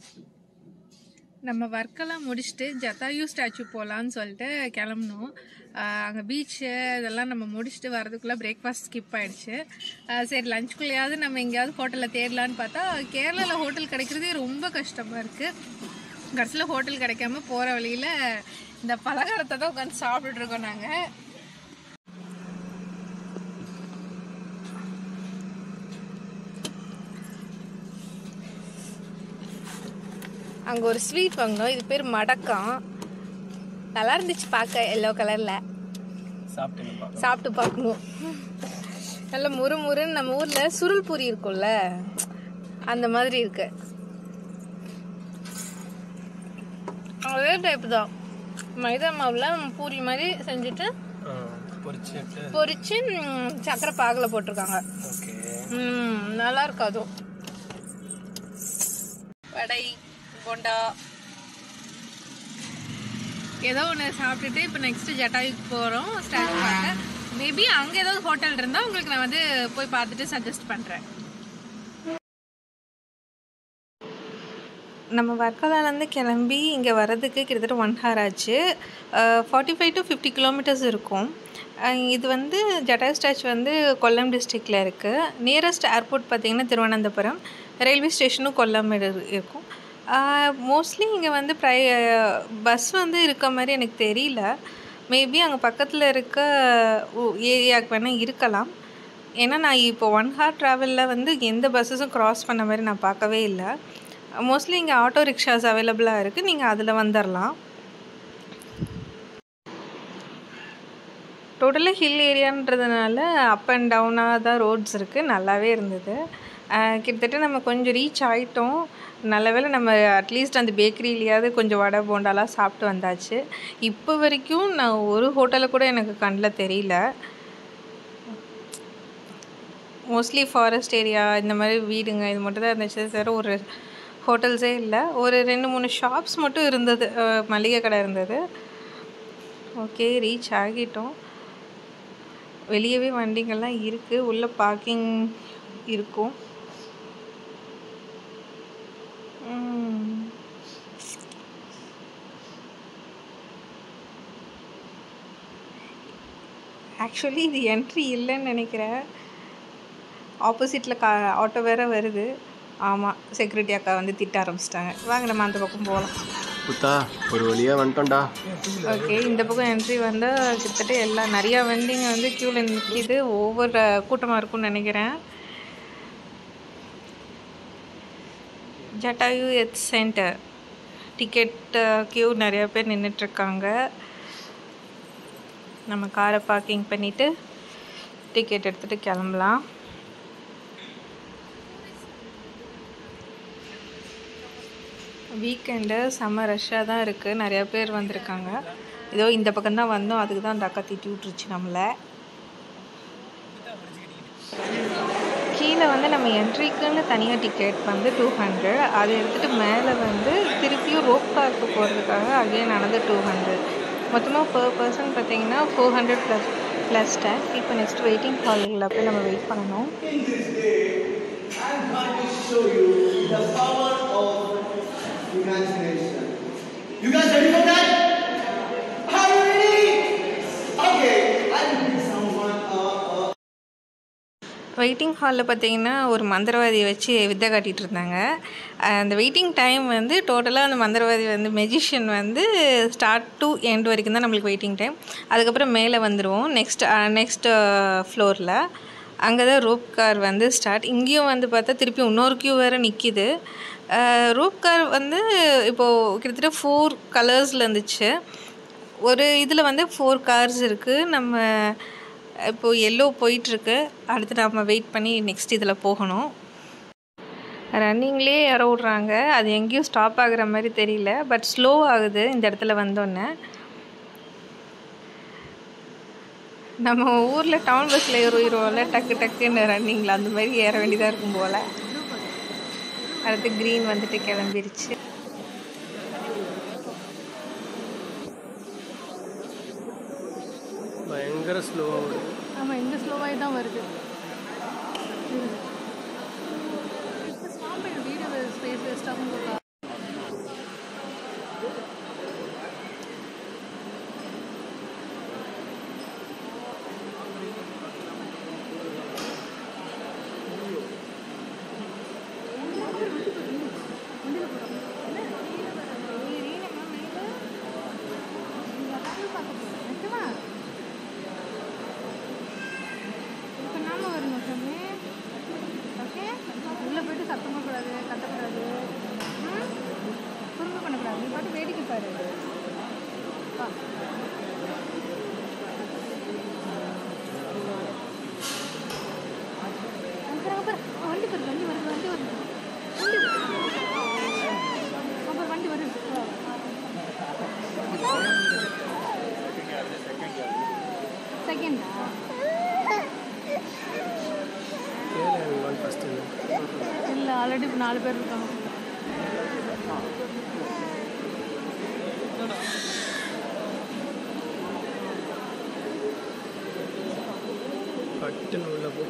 நம்ம ஒர்க்கெல்லாம் முடிச்சுட்டு ஜட்டாயு ஸ்டாச்சு போகலான்னு சொல்லிட்டு கிளம்புனோம் அங்கே பீச்சு இதெல்லாம் நம்ம முடிச்சுட்டு வரதுக்குள்ளே பிரேக்ஃபாஸ்ட் ஸ்கிப் ஆயிடுச்சு ஆஹ் சரி லஞ்சுக்குள்ளேயாவது நம்ம எங்கேயாவது ஹோட்டலில் தேடலான்னு பார்த்தா கேரளாவில் ஹோட்டல் கிடைக்கிறதே ரொம்ப கஷ்டமாக இருக்குது கடைசியில் ஹோட்டல் கிடைக்காம போகிற வழியில் இந்த பலகாரத்தை தான் உட்காந்து சாப்பிட்டுட்டு இருக்கோம் நாங்கள் அங்கே ஒரு ஸ்வீட் வாங்கினோம் இது பேர் மடக்கம் நல்லா இருந்துச்சு பார்க்க எல்லோ கலரில் சாப்பிட்டேன்ப்பா சாப்பிட்டு பார்க்கணும் நல்ல முறு முறுன்னு நம்ம ஊரில் சுருள் பூரி இருக்கும்ல அந்த மாதிரி இருக்கு அதே டைப் தான் மைதா மாவில் பூரி மாதிரி செஞ்சுட்டு பொரிச்சுட்டு பொரிச்சு ம், சக்கரை பாகில் போட்டிருக்காங்க ஓகே ம், நல்லா இருக்கு அதுவும் வடை போண்டா ஏதோ ஒன்று சாப்பிட்டுட்டு இப்போ நெக்ஸ்ட் ஜட்டாயுக்கு போகிறோம் ஸ்டார்ட் பார்க்க மேபி அங்கே ஏதாவது ஹோட்டல் இருந்தால் உங்களுக்கு நான் வந்து போய் பார்த்துட்டு சஜஸ்ட் பண்ணுறேன் நம்ம வர்க்கலாலேருந்து கிளம்பி இங்கே வர்றதுக்கு கிட்டத்தட்ட ஒன் ஹவர் ஆச்சு forty five to fifty kilometres இருக்கும் அஹ் இது வந்து ஜட்டாயு ஸ்டாச் வந்து கொல்லம் டிஸ்ட்ரிக்டில் இருக்குது நியரஸ்ட் ஏர்போர்ட் பார்த்திங்கன்னா திருவனந்தபுரம் ரயில்வே ஸ்டேஷனும் கொல்லம் இரு- இருக்கும் மோஸ்ட்லி இங்கே வந்து ப்ரை பஸ் வந்து இருக்க மாதிரி எனக்கு தெரியல மேபி அங்கே பக்கத்தில் இருக்க ஏரியாவுக்கு வேணால் இருக்கலாம் ஏன்னா நான் இப்போ ஒன் ஹார் ட்ராவலில் வந்து எந்த பஸ்ஸஸும் க்ராஸ் பண்ண மாதிரி நான் பார்க்கவே இல்லை மோஸ்ட்லி இங்கே ஆட்டோ ரிக்ஷாஸ் அவைலபிளாக இருக்குது நீங்கள் அதில் வந்துடலாம் டோட்டலாக ஹில் ஏரியான்றதுனால அப் அண்ட் டவுனாக தான் ரோட்ஸ் இருக்குது நல்லாவே இருந்தது அஹ் கிட்டத்தட்ட நம்ம கொஞ்சம் ரீச் ஆகிட்டோம் நல்ல வேளை நம்ம அட்லீஸ்ட் அந்த பேக்கரியிலையாவது கொஞ்சம் வடை போண்டாலாம் சாப்பிட்டு வந்தாச்சு இப்போ வரைக்கும் நான் ஒரு ஹோட்டலில் கூட எனக்கு கண்ணில் தெரியல மோஸ்ட்லி ஃபாரஸ்ட் ஏரியா இந்த மாதிரி வீடுங்க இது மட்டும் தான் இருந்துச்சு தவிர ஒரு ஹோட்டல்ஸே இல்லை ஒரு ரெண்டு மூணு ஷாப்ஸ் மட்டும் இருந்தது அஹ் மளிகை கடை இருந்தது ஓகே ரீச் ஆகிட்டோம் வெளியவே வண்டிங்கெல்லாம் இருக்குது உள்ள பார்க்கிங் இருக்கும் உம். ஆக்சுவலி இது என்ட்ரி இல்லைன்னு நினைக்கிறேன் ஆப்போசிட்டில் கா ஆட்டோ வேறு வருது ஆமாம் செக்யூரிட்டி அக்கா வந்து திட்ட ஆரம்பிச்சிட்டாங்க வாங்க நம்ம அந்த பக்கம் போகலாம் புத்தா ஒரு வழியாக வந்துட்டோம்டா ஓகே இந்த பக்கம் என்ட்ரி வந்தால் கிட்டத்தட்ட எல்லா நிறையா வெண்டிங் வந்து க்யூவில் நிற்கிது ஒவ்வொரு கூட்டமாக இருக்கும்னு நினைக்கிறேன் ஜட்டாயு எத் சென்டர் டிக்கெட் க்யூ நிறையா பேர் நின்றுட்டுருக்காங்க நம்ம காரை பார்க்கிங் பண்ணிவிட்டு டிக்கெட் எடுத்துகிட்டு கிளம்பலாம் வீக்கெண்டு செம்ம ரஷ்ஷாக தான் இருக்குது நிறையா பேர் வந்திருக்காங்க ஏதோ இந்த பக்கம் தான் வந்தோம் அதுக்கு தான் அந்த அக்கா திட்டி விட்டுருச்சு நம்மளை கீழே வந்து நம்ம என்ட்ரிக்குன்னு தனியாக டிக்கெட் வந்து டூ ஹண்ட்ரட் அதை எடுத்துகிட்டு மேலே வந்து திருப்பியும் ரோப் பார்க்கு போகிறதுக்காக அகைன் நடந்து டூ ஹண்ட்ரட் மொத்தமாக பர் பர்சன் பார்த்தீங்கன்னா ஃபோர் ஹண்ட்ரட் ப்ளஸ் ப்ளஸ் டேக் இப்போ நெக்ஸ்ட் வெயிட்டிங் ஹாலில் போய் நம்ம வெயிட் பண்ணணும் I'm going to show you the power of imagination. You guys ready for that? Are you ready? Okay, I will pick someone uh, uh, waiting ஹாலில் பார்த்தீங்கன்னா ஒரு மந்திரவாதியை வச்சு வித்தை காட்டிகிட்டு இருந்தாங்க அஹ் அந்த வெயிட்டிங் டைம் வந்து டோட்டலாக அந்த மந்திரவாதி வந்து மெஜிஷியன் வந்து ஸ்டார்ட் டு எண்ட் வரைக்கும் தான் நம்மளுக்கு வெயிட்டிங் டைம் அதுக்கப்புறம் மேலே வந்துடுவோம் நெக்ஸ்ட் நெக்ஸ்ட் ஃப்ளோரில் அங்கே தான் ரோப் கார் வந்து ஸ்டார்ட் இங்கேயும் வந்து பார்த்தா திருப்பி இன்னொரு க்யூ வேறு நிற்கிது ரோப் கார் வந்து இப்போது கிட்டத்தட்ட ஃபோர் கலர்ஸில் இருந்துச்சு ஒரு இதில் வந்து ஃபோர் கார்ஸ் இருக்குது நம்ம இப்போது எல்லோ போயிட்டுருக்கு அடுத்து நம்ம வெயிட் பண்ணி நெக்ஸ்ட் இதில் போகணும் ரன்னிங்லேயே இற விட்றாங்க அது எங்கேயும் ஸ்டாப் ஆகுற மாதிரி தெரியல பட் ஸ்லோ ஆகுது இந்த இடத்துல வந்தோன்னே நம்ம ஊரில் டவுன் பஸ்ஸில் ஏறுவோம்ல டக்கு டக்குன்னு ரன்னிங்கில் அந்த மாதிரி ஏற வேண்டியதாக இருக்கும் போல் அடுத்து க்ரீன் வந்துட்டு கிளம்பிருச்சு பயங்கர ஸ்லோவாக வருது ஆமாம் இந்த ஸ்லோவாகி தான் வருது வீடியோ ஸ்பேஸ் வேஸ்ட்டாகும் நாலு பேர் இருக்காங்க பட்டுன்னு உள்ள போ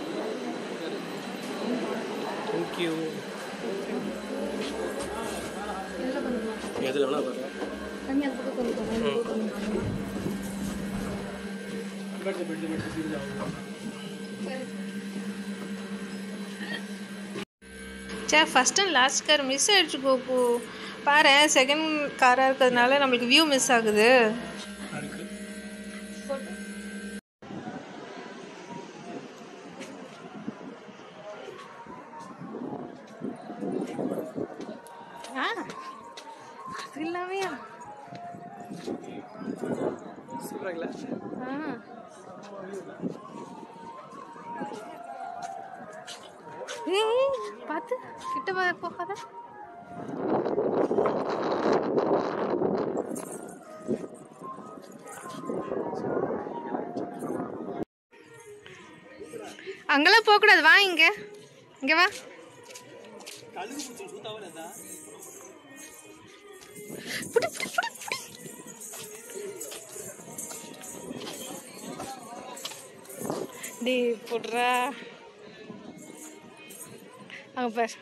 தேங்க்யூ இதில் கொஞ்சம் எதில் வேணா பாருங்க தண்ணி அந்த பக்கம் கொஞ்சம் போங்க, இந்த பக்கம் கொஞ்சம் போங்க. சே first and last car miss ஆயிடுச்சு கோகு பாரு செகண்ட் காராக இருக்கிறதுனால நம்மளுக்கு வியூ மிஸ் ஆகுது இருக்கு ஆ அது இல்லாமையா சூப்பராங்களா ஆ ஏய் பார்த்து கிட்ட வா- போகாத அங்கெல்லாம் போகக்கூடாது வா இங்க இங்க வா புடி புடி புடி புடி டேய் போடுறா அங்க பார்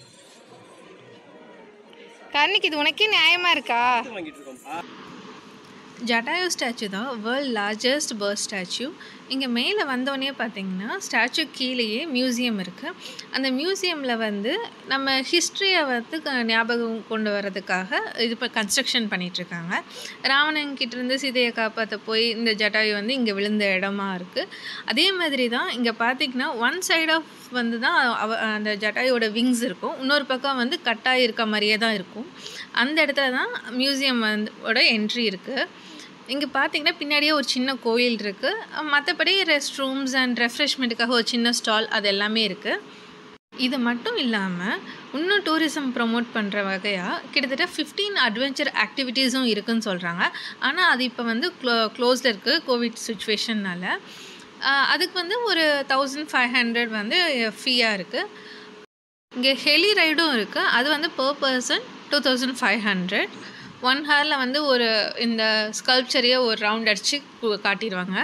கண்ணுக்கு இது உனக்கே நியாயமா இருக்கா வாங்கிட்டு இருக்கோம்ப்பா ஜட்டாயு ஸ்டாச்சு தான் வேர்ல்ட் லார்ஜஸ்ட் பேர்ட் ஸ்டாச்சு இங்கே மேலே வந்தோடனே பார்த்தீங்கன்னா ஸ்டாச்சு கீழேயே மியூசியம் இருக்குது அந்த மியூசியமில் வந்து நம்ம ஹிஸ்ட்ரியை வந்து க- ஞாபகம் கொண்டு வர்றதுக்காக இது இப்போ கன்ஸ்ட்ரக்ஷன் பண்ணிகிட்ருக்காங்க ராவணன் கிட்ட இருந்து சீதையை காப்பாற்ற போய் இந்த ஜட்டாயு வந்து இங்கே விழுந்த இடமா இருக்குது அதே மாதிரி தான் இங்கே பார்த்தீங்கன்னா ஒன் சைடு ஆஃப் வந்து தான் அவ அந்த ஜட்டாயோட விங்ஸ் இருக்கும் இன்னொரு பக்கம் வந்து கட்டாய் இருக்க மாதிரியே தான் இருக்கும் அந்த இடத்துல தான் மியூசியம் வந்து ஓட என்ட்ரி இருக்குது இங்கே பார்த்தீங்கன்னா பின்னாடியே ஒரு சின்ன கோயில் இருக்குது மற்றபடி ரெஸ்ட் ரூம்ஸ் அண்ட் ரெஃப்ரெஷ்மெண்ட்டுக்காக ஒரு சின்ன ஸ்டால் அது எல்லாமே இருக்குது இது மட்டும் இல்லாமல் இன்னும் டூரிசம் ப்ரமோட் பண்ணுற வகையாக கிட்டத்தட்ட ஃபிஃப்டீன் அட்வென்ச்சர் ஆக்டிவிட்டீஸும் இருக்குன்னு சொல்கிறாங்க ஆனால் அது இப்போ வந்து க்ளோ க்ளோஸில் இருக்குது கோவிட் சுச்சுவேஷன்னால் அதுக்கு வந்து ஒரு தௌசண்ட் ஃபைவ் ஹண்ட்ரட் வந்து ஃப்ரீயாக இருக்குது இங்கே ஹெலி ரைடும் இருக்குது அது வந்து per person two thousand five hundred one ஹவரில் வந்து ஒரு இந்த ஸ்கல்ப்சரையே ஒரு ரவுண்ட் அடித்து காட்டிடுவாங்க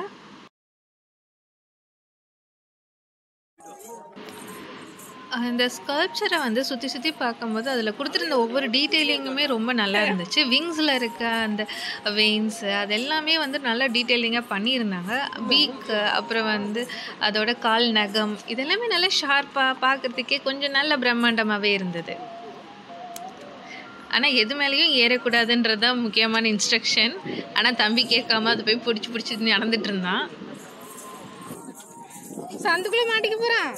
அஹ் இந்த ஸ்கல்ப்சரை வந்து சுற்றி சுற்றி பார்க்கும்போது அதில் கொடுத்துருந்த ஒவ்வொரு டீட்டெயிலிங்குமே ரொம்ப நல்லா இருந்துச்சு விங்ஸில் இருக்க அந்த வெயின்ஸு அது எல்லாமே வந்து நல்லா டீட்டெயிலிங்காக பண்ணியிருந்தாங்க பீக்கு அப்புறம் வந்து அதோட கால் நகம் இதெல்லாமே நல்லா ஷார்ப்பாக பார்க்குறதுக்கே கொஞ்சம் நல்ல பிரம்மாண்டமாகவே இருந்தது ஆனால் எது மேலேயும் ஏறக்கூடாதுன்றது தான் முக்கியமான இன்ஸ்ட்ரக்ஷன் ஆனால் தம்பி கேட்காம அதை போய் பிடிச்சி பிடிச்சி நடந்துட்டு இருந்தான் சந்துக்குள்ளே மாட்டிக்க போகிறான்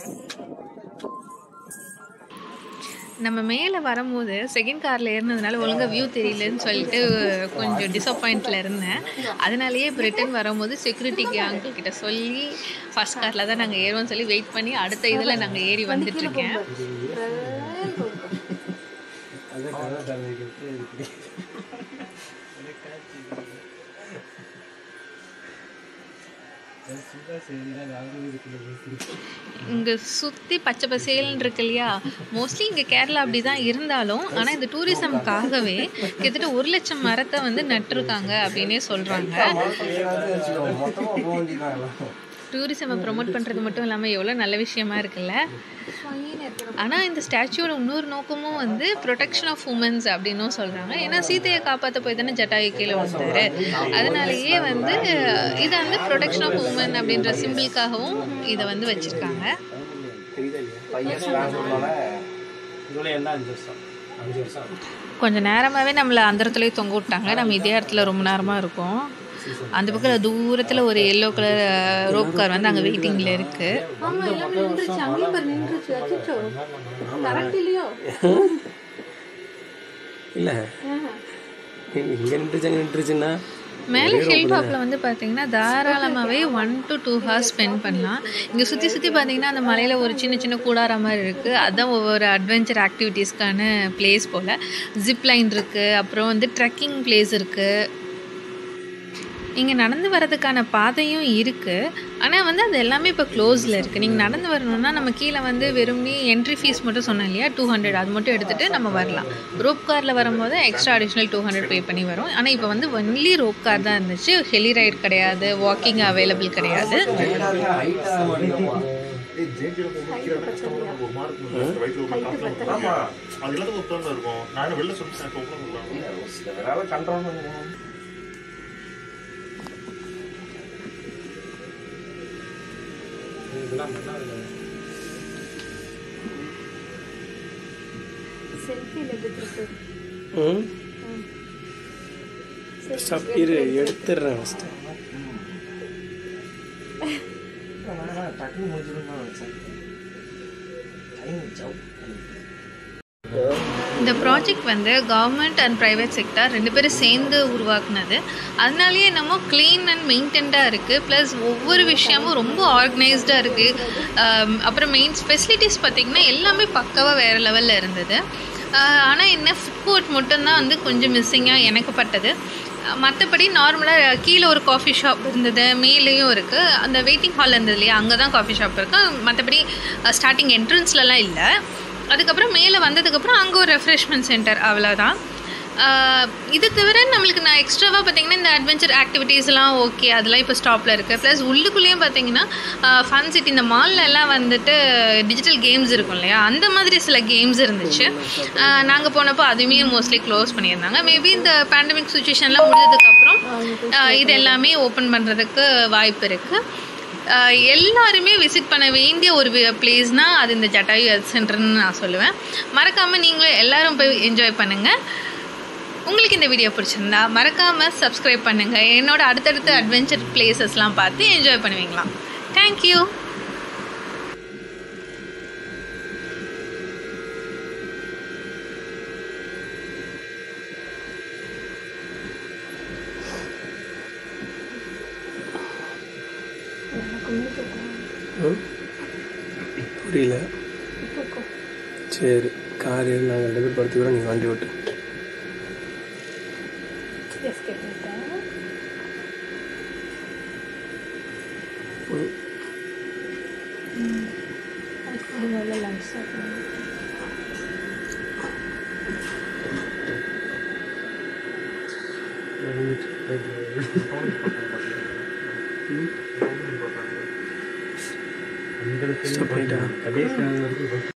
நம்ம மேலே வரும்போது செகண்ட் காரில் ஏறினதுனால ஒழுங்காக வியூ தெரியலன்னு சொல்லிட்டு கொஞ்சம் டிசப்பாயிண்ட்டில் இருந்தேன் அதனாலேயே இப்போ ரிட்டர்ன் வரும்போது செக்யூரிட்டிக்கு அங்கிள் கிட்ட சொல்லி ஃபர்ஸ்ட் காரில் தான் நாங்கள் ஏறுவோம்னு சொல்லி வெயிட் பண்ணி அடுத்த இதில் நாங்கள் ஏறி வந்துட்டுருக்கேன் இங்கே சுற்றி பச்சை பசேல்னு இருக்கு இல்லையா மோஸ்ட்லி இங்கே கேரளா அப்படி தான் இருந்தாலும் ஆனால் இந்த டூரிசம்காகவே கிட்டத்தட்ட ஒரு லட்சம் மரத்தை வந்து நட்டிருக்காங்க அப்படின்னே சொல்கிறாங்க டூரிசமை ப்ரொமோட் பண்ணுறது மட்டும் இல்லாமல் எவ்வளோ நல்ல விஷயமா இருக்குல்ல ஆனால் இந்த ஸ்டாச்சுவோட இன்னொரு நோக்கமும் வந்து ப்ரொடெக்ஷன் ஆஃப் உமன்ஸ் அப்படின்னும் சொல்கிறாங்க ஏன்னா சீதையை காப்பாற்ற போய் தானே ஜட்டாயு கீழே வந்தார் அதனாலேயே வந்து இதை வந்து ப்ரொடெக்ஷன் ஆஃப் உமன் அப்படின்ற சிம்பிளுக்காகவும் இதை வந்து வச்சுருக்காங்க இவ்வளோ என்ன அஞ்சு வருஷம் அஞ்சு வருஷம் கொஞ்ச நேரமாகவே நம்மளை அந்த இடத்துலயே தொங்க விட்டாங்க நம்ம இதே இடத்துல ரொம்ப நேரமாக இருக்கோம் அந்த பக்கம் தூரத்தில் ஒரு எல்லோ கலர் ரோப் கார் வந்து அங்கே வெயிட்டிங்கில் இருக்குது ஆமா எல்லாமே நின்றுச்சு அங்கேயும் பாரு நின்றுச்சு அச்சோ கரெக்ட் இல்லையோ இல்லை இங்கே நின்றுச்சு அங்கே நின்றுச்சுன்னா மேலே ஹில் டாப்பில் வந்து பார்த்தீங்கன்னா தாராளமாகவே one to two hours spend பண்ணலாம் இங்கே சுற்றி சுற்றி பார்த்தீங்கன்னா அந்த மலையில் ஒரு சின்ன சின்ன கூடார மாதிரி இருக்குது அதுதான் ஒவ்வொரு அட்வென்ச்சர் ஆக்டிவிட்டீஸ்க்கான பிளேஸ் போல் ஜிப் லைன் இருக்குது அப்புறம் வந்து ட்ரெக்கிங் பிளேஸ் இருக்குது இங்கே நடந்து வரதுக்கான பாதையும் இருக்குது ஆனால் வந்து அது எல்லாமே இப்போ க்ளோஸில் இருக்குது நீங்கள் நடந்து வரணும்னா நம்ம கீழே வந்து வெறும்னே என்ட்ரி ஃபீஸ் மட்டும் சொன்னோம் இல்லையா டூ ஹண்ட்ரட் அது மட்டும் எடுத்துகிட்டு நம்ம வரலாம் ரோப் காரில் வரும்போது extra additional two hundred pay பண்ணி வரும் ஆனால் இப்போ வந்து ஒன்லி ரோப் கார் தான் இருந்துச்சு ஹெலி ரைட் கிடையாது வாக்கிங் அவைலபிள் கிடையாது ஆமா அது எல்லாத்துக்கும் ஒருத்தவங்க இருக்கும் நான் என்ன வெளில சொல்லிட்டு எனக்கு ஒப்பந்தம் கண்ட்ரோல் பண்ணுவோம் இதெல்லாம் நல்லா இல்லை செல்ஃபியில் எடுத்துருக்கு ம் ஸ்டாப் இரு எடுத்துடுறேன் ஃபஸ்ட்டு டக்குனு முடிஞ்சிடும் தான் வச்சேன் டைம் வச்சோம் இந்த ப்ராஜெக்ட் வந்து கவர்மெண்ட் அண்ட் ப்ரைவேட் செக்டர் ரெண்டு பேரும் சேர்ந்து உருவாக்குனது அதனாலேயே என்னமோ க்ளீன் அண்ட் மெயின்டென்டாக இருக்குது ப்ளஸ் ஒவ்வொரு விஷயமும் ரொம்ப ஆர்கனைஸ்டாக இருக்குது அப்புறம் மெயின் ஃபெசிலிட்டிஸ் பார்த்திங்கன்னா எல்லாமே பக்காவாக வேறு லெவலில் இருந்தது ஆனால் என்ன ஃபுட் கோர்ட் மட்டும்தான் வந்து கொஞ்சம் மிஸ்ஸிங்காக எனக்கு பட்டது மற்றபடி நார்மலாக கீழே ஒரு காஃபி ஷாப் இருந்தது மேலேயும் இருக்குது அந்த வெயிட்டிங் ஹால் இருந்தது இல்லையா அங்கே தான் காஃபி ஷாப் இருக்குது மற்றபடி ஸ்டார்டிங் என்ட்ரன்ஸ்லலாம் இல்லை அதுக்கப்புறம் மேலே வந்ததுக்கப்புறம் அங்கே ஒரு ரெஃப்ரெஷ்மெண்ட் சென்டர் அவ்வளோதான் ஆஹ் இது தவிர நம்மளுக்கு நான் எக்ஸ்ட்ராவாக பார்த்தீங்கன்னா இந்த அட்வென்ச்சர் ஆக்டிவிட்டீஸ்லாம் ஓகே அதெல்லாம் இப்போ ஸ்டாப்பில் இருக்குது ப்ளஸ் உள்ளுக்குள்ளேயும் பார்த்தீங்கன்னா ஃபன் சிட்டி இந்த மால்ல எல்லாம் வந்துட்டு டிஜிட்டல் கேம்ஸ் இருக்கும் இல்லையா அந்த மாதிரி சில கேம்ஸ் இருந்துச்சு நாங்கள் போனப்போ அதுவுமே மோஸ்ட்லி க்ளோஸ் பண்ணியிருந்தாங்க மேபி இந்த பேண்டமிக் சுச்சுவேஷன்லாம் முடிஞ்சதுக்கப்புறம் ஆஹ் இது எல்லாமே ஓப்பன் பண்ணுறதுக்கு வாய்ப்பு இருக்குது ஆஹ் எல்லாருமே விசிட் பண்ண வேண்டிய ஒரு பிளேஸ்னால் அது இந்த ஜட்டாயு ஹெல்த் சென்டர்னு நான் சொல்லுவேன் மறக்காமல் நீங்களும் எல்லாரும் போய் என்ஜாய் பண்ணுங்கள் உங்களுக்கு இந்த வீடியோ பிடிச்சிருந்தா மறக்காமல் சப்ஸ்கிரைப் பண்ணுங்கள் என்னோட அடுத்தடுத்த அட்வென்ச்சர் பிளேசஸ்லாம் பார்த்து என்ஜாய் பண்ணுவீங்களாம் தேங்க்யூ எனக்குமே தூக்கம் ம் புரியல தூக்கம் சரி கார் ஏறி நாங்கள் ரெண்டு பேர் படுத்துக்கிறோம் நீங்கள் வண்டி ஓட்டு எஸ்கேப் பண்ணிட்டேன் ம். அதுக்கு முதல்ல லஞ்ச் சாப்பிடணும் அந்த Stop பண்ணிட்டா? கடைசி நாள் வரைக்கும்